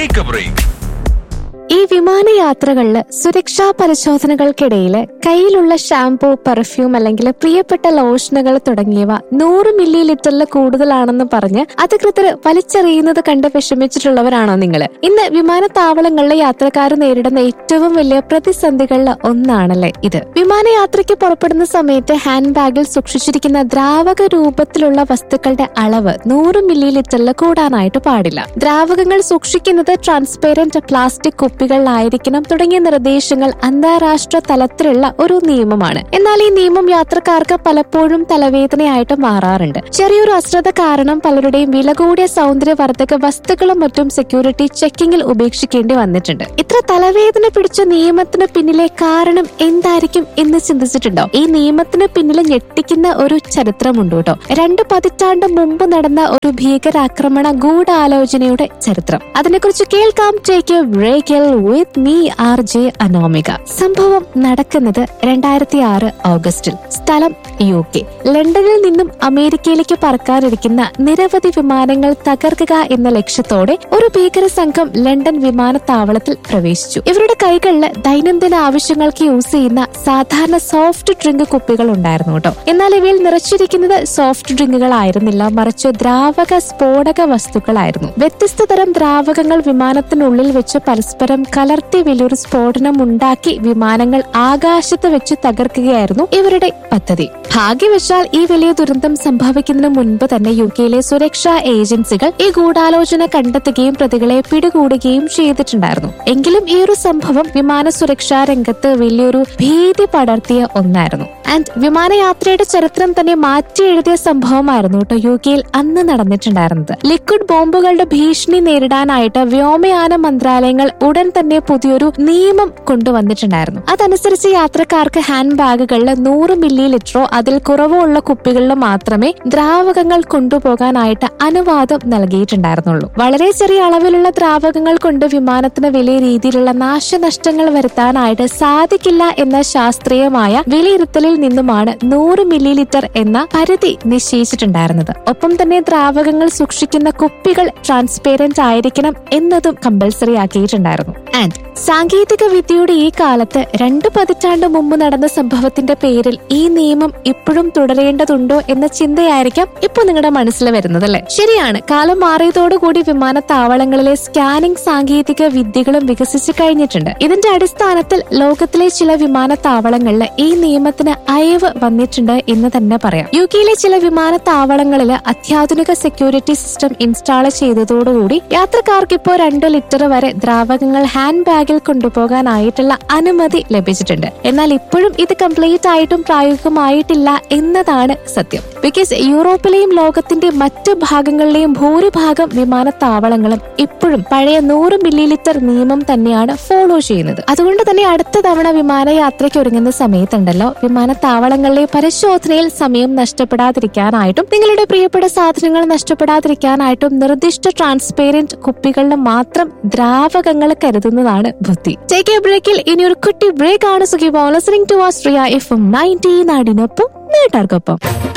take A break ഈ വിമാനയാത്രകളില് സുരക്ഷാ പരിശോധനകൾക്കിടയിൽ കയ്യിലുള്ള ഷാംപൂ പെർഫ്യൂം അല്ലെങ്കിൽ പ്രിയപ്പെട്ട ലോഷനുകൾ തുടങ്ങിയവ നൂറ് മില്ലി ലിറ്ററിൽ കൂടുതലാണെന്ന് പറഞ്ഞ് അധികൃതർ വലിച്ചെറിയുന്നത് കണ്ട് വിഷമിച്ചിട്ടുള്ളവരാണോ നിങ്ങൾ ഇന്ന് വിമാനത്താവളങ്ങളിലെ യാത്രക്കാർ നേരിടുന്ന ഏറ്റവും വലിയ പ്രതിസന്ധികളിൽ ഒന്നാണല്ലേ ഇത് വിമാനയാത്രയ്ക്ക് പുറപ്പെടുന്ന സമയത്ത് ഹാൻഡ് ബാഗിൽ സൂക്ഷിച്ചിരിക്കുന്ന ദ്രാവക രൂപത്തിലുള്ള വസ്തുക്കളുടെ അളവ് നൂറ് മില്ലി ലിറ്ററിൽ കൂടാനായിട്ട് പാടില്ല ദ്രാവകങ്ങൾ സൂക്ഷിക്കുന്നത് ട്രാൻസ്പെറന്റ് പ്ലാസ്റ്റിക് കുപ്പികളിലായിരിക്കണം തുടങ്ങിയ നിർദ്ദേശങ്ങൾ അന്താരാഷ്ട്ര തലത്തിലുള്ള ഒരു നിയമമാണ് എന്നാൽ ഈ നിയമം യാത്രക്കാർക്ക് പലപ്പോഴും തലവേദനയായിട്ട് മാറാറുണ്ട് ചെറിയൊരു അശ്രദ്ധ കാരണം പലരുടെയും വില കൂടിയ സൗന്ദര്യവർദ്ധക വസ്തുക്കളും മറ്റും സെക്യൂരിറ്റി ചെക്കിങ്ങിൽ ഉപേക്ഷിക്കേണ്ടി വന്നിട്ടുണ്ട് ഇത്ര തലവേദന പിടിച്ച നിയമത്തിന് പിന്നിലെ കാരണം എന്തായിരിക്കും എന്ന് ചിന്തിച്ചിട്ടുണ്ടോ ഈ നിയമത്തിന് പിന്നിൽ ഞെട്ടിക്കുന്ന ഒരു ചരിത്രമുണ്ട് കേട്ടോ രണ്ട് പതിറ്റാണ്ട് മുമ്പ് നടന്ന ഒരു ഭീകരാക്രമണ ഗൂഢാലോചനയുടെ ചരിത്രം അതിനെക്കുറിച്ച് കേൾക്കാം ടേക്ക് എ ബ്രേക്കിൽ with me R J Anomika സംഭവം നടക്കുന്നത് രണ്ടായിരത്തി ആറ് ഓഗസ്റ്റിൽ സ്ഥലം യു കെ ലണ്ടനിൽ നിന്നും അമേരിക്കയിലേക്ക് പറക്കാനിരിക്കുന്ന നിരവധി വിമാനങ്ങൾ തകർക്കുക എന്ന ലക്ഷ്യത്തോടെ ഒരു ഭീകര സംഘം ലണ്ടൻ വിമാനത്താവളത്തിൽ പ്രവേശിച്ചു ഇവരുടെ കൈകളിൽ ദൈനംദിന ആവശ്യങ്ങൾക്ക് യൂസ് ചെയ്യുന്ന സാധാരണ സോഫ്റ്റ് ഡ്രിങ്ക് കുപ്പികൾ ഉണ്ടായിരുന്നു കേട്ടോ എന്നാൽ ഇവയിൽ നിറച്ചിരിക്കുന്നത് സോഫ്റ്റ് ഡ്രിങ്കുകളായിരുന്നില്ല മറിച്ച് ദ്രാവക സ്ഫോടക വസ്തുക്കളായിരുന്നു വ്യത്യസ്ത തരം ദ്രാവകങ്ങൾ വിമാനത്തിനുള്ളിൽ വെച്ച് പരസ്പരം കലർത്തി വലിയൊരു സ്ഫോടനം ഉണ്ടാക്കി വിമാനങ്ങൾ ആകാശത്ത് വെച്ച് തകർക്കുകയായിരുന്നു ഇവരുടെ പദ്ധതി ഭാഗ്യവശാൽ ഈ വലിയ ദുരന്തം സംഭവിക്കുന്നതിന് മുൻപ് തന്നെ യു കെയിലെ സുരക്ഷാ ഏജൻസികൾ ഈ ഗൂഢാലോചന കണ്ടെത്തുകയും പ്രതികളെ പിടികൂടുകയും ചെയ്തിട്ടുണ്ടായിരുന്നു എങ്കിലും ഈ ഒരു സംഭവം വിമാന സുരക്ഷാ രംഗത്ത് വലിയൊരു ഭീതി പടർത്തിയ ഒന്നായിരുന്നു ആൻഡ് വിമാനയാത്രയുടെ ചരിത്രം തന്നെ മാറ്റി എഴുതിയ സംഭവമായിരുന്നു കേട്ടോ യു കെയിൽ അന്ന് നടന്നിട്ടുണ്ടായിരുന്നത് ലിക്വിഡ് ബോംബുകളുടെ ഭീഷണി നേരിടാനായിട്ട് വ്യോമയാന മന്ത്രാലയങ്ങൾ ഉടൻ തന്നെ പുതിയൊരു നിയമം കൊണ്ടുവന്നിട്ടുണ്ടായിരുന്നു അതനുസരിച്ച് യാത്രക്കാർക്ക് ഹാൻഡ് ബാഗുകളിൽ നൂറ് മില്ലി ലിറ്ററോ അതിൽ കുറവോ ഉള്ള കുപ്പികളിൽ മാത്രമേ ദ്രാവകങ്ങൾ കൊണ്ടുപോകാനായിട്ട് അനുവാദം നൽകിയിട്ടുണ്ടായിരുന്നുള്ളൂ വളരെ ചെറിയ അളവിലുള്ള ദ്രാവകങ്ങൾ കൊണ്ട് വിമാനത്തിന് വലിയ രീതിയിലുള്ള നാശനഷ്ടങ്ങൾ വരുത്താനായിട്ട് സാധിക്കില്ല എന്ന ശാസ്ത്രീയമായ വിലയിരുത്തലിൽ നിന്നുമാണ് നൂറ് മില്ലി ലിറ്റർ എന്ന പരിധി നിശ്ചയിച്ചിട്ടുണ്ടായിരുന്നത് ഒപ്പം തന്നെ ദ്രാവകങ്ങൾ സൂക്ഷിക്കുന്ന കുപ്പികൾ ട്രാൻസ്പെറന്റ് ആയിരിക്കണം എന്നതും കമ്പൽസറി ആക്കിയിട്ടുണ്ടായിരുന്നു ആൻഡ് സാങ്കേതിക വിദ്യയുടെ ഈ കാലത്ത് രണ്ടു പതിറ്റാണ്ട് മുമ്പ് നടന്ന സംഭവത്തിന്റെ പേരിൽ ഈ നിയമം ഇപ്പോഴും തുടരേണ്ടതുണ്ടോ എന്ന ചിന്തയായിരിക്കാം ഇപ്പൊ നിങ്ങളുടെ മനസ്സിൽ വരുന്നത് അല്ലെ ശരിയാണ് കാലം മാറിയതോടുകൂടി വിമാനത്താവളങ്ങളിലെ സ്കാനിംഗ് സാങ്കേതിക വിദ്യകളും വികസിച്ചു കഴിഞ്ഞിട്ടുണ്ട് ഇതിന്റെ അടിസ്ഥാനത്തിൽ ലോകത്തിലെ ചില വിമാനത്താവളങ്ങളിൽ ഈ നിയമത്തിന് അയവ് വന്നിട്ടുണ്ട് എന്ന് തന്നെ പറയാം യു കെയിലെ ചില വിമാനത്താവളങ്ങളിൽ അത്യാധുനിക സെക്യൂരിറ്റി സിസ്റ്റം ഇൻസ്റ്റാൾ ചെയ്തതോടുകൂടി യാത്രക്കാർക്ക് ഇപ്പോൾ രണ്ട് ലിറ്റർ വരെ ദ്രാവകങ്ങൾ ഹാൻഡ് ബാഗിൽ കൊണ്ടുപോകാനായിട്ടുള്ള അനുമതി ലഭിച്ചിട്ടുണ്ട് എന്നാൽ ഇപ്പോഴും ഇത് കംപ്ലീറ്റ് ആയിട്ടും പ്രായോഗികമായിട്ടില്ല എന്നതാണ് സത്യം ബിക്കോസ് യൂറോപ്പിലെയും ലോകത്തിന്റെ മറ്റ് ഭാഗങ്ങളിലെയും ഭൂരിഭാഗം വിമാനത്താവളങ്ങളും ഇപ്പോഴും പഴയ നൂറ് മില്ലി ലിറ്റർ നിയമം തന്നെയാണ് ഫോളോ ചെയ്യുന്നത് അതുകൊണ്ട് തന്നെ അടുത്ത തവണ വിമാനയാത്രയ്ക്ക് ഒരുങ്ങുന്ന സമയത്തുണ്ടല്ലോ വിമാനത്താവളങ്ങളിലെ പരിശോധനയിൽ സമയം നഷ്ടപ്പെടാതിരിക്കാനായിട്ടും നിങ്ങളുടെ പ്രിയപ്പെട്ട സാധനങ്ങൾ നഷ്ടപ്പെടാതിരിക്കാനായിട്ടും നിർദ്ദിഷ്ട ട്രാൻസ്പെറന്റ് കുപ്പികളിൽ മാത്രം ദ്രാവകങ്ങൾ കരുതുന്നതാണ് ബുദ്ധി ടേക്ക് എ ബ്രേക്കിൽ ഇനി ഒരു കുട്ടി ബ്രേക്ക് ആണ് സുഖി listening to Austria F M ninety നാടിനൊപ്പം നേട്ടാർക്കൊപ്പം